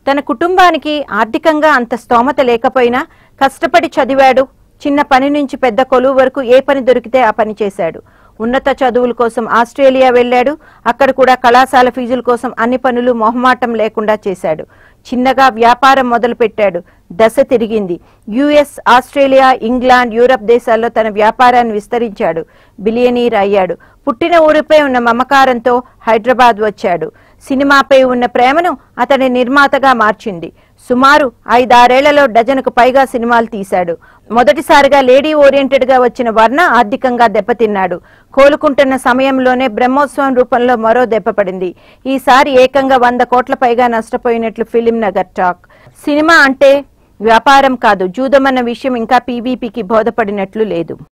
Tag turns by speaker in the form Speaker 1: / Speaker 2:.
Speaker 1: తన కుటుంబానికి ఆర్థికంగా అంత స్తోమత లేకపోయినా కష్టపడి చదివాడు చిన్న పని నుంచి పెద్ద కొలువు వరకు ఏ పని దొరికితే ఆ పని చేశాడు ఉన్నత చదువుల కోసం ఆస్ట్రేలియా వెళ్ళాడు అక్కడ కూడా కళాశాల ఫీజుల కోసం అన్ని పనులు మొహమాటం లేకుండా చేశాడు చిన్నగా వ్యాపారం మొదలుపెట్టాడు దశ తిరిగింది యుఎస్ ఆస్ట్రేలియా ఇంగ్లాండ్ యూరప్ దేశాల్లో తన వ్యాపారాన్ని విస్తరించాడు బిలియనీర్ అయ్యాడు పుట్టిన ఊరిపై ఉన్న మమకారంతో హైదరాబాద్ వచ్చాడు సినిమాపై ఉన్న ప్రేమను అతని నిర్మాతగా మార్చింది సుమారు ఐదారేళ్లలో డజనుకు పైగా సినిమాలు తీశాడు మొదటిసారిగా లేడీ ఓరియంటెడ్ గా వచ్చిన వర్ణ ఆర్థికంగా దెబ్బతిన్నాడు కోలుకుంటున్న సమయంలోనే బ్రహ్మోత్సవం రూపంలో మరో దెబ్బపడింది ఈసారి ఏకంగా వంద కోట్ల పైగా నష్టపోయినట్లు ఫిలిం నగర్ టాక్ సినిమా అంటే వ్యాపారం కాదు జూదం అన్న విషయం ఇంకా పీవీపీకి బోధపడినట్లు లేదు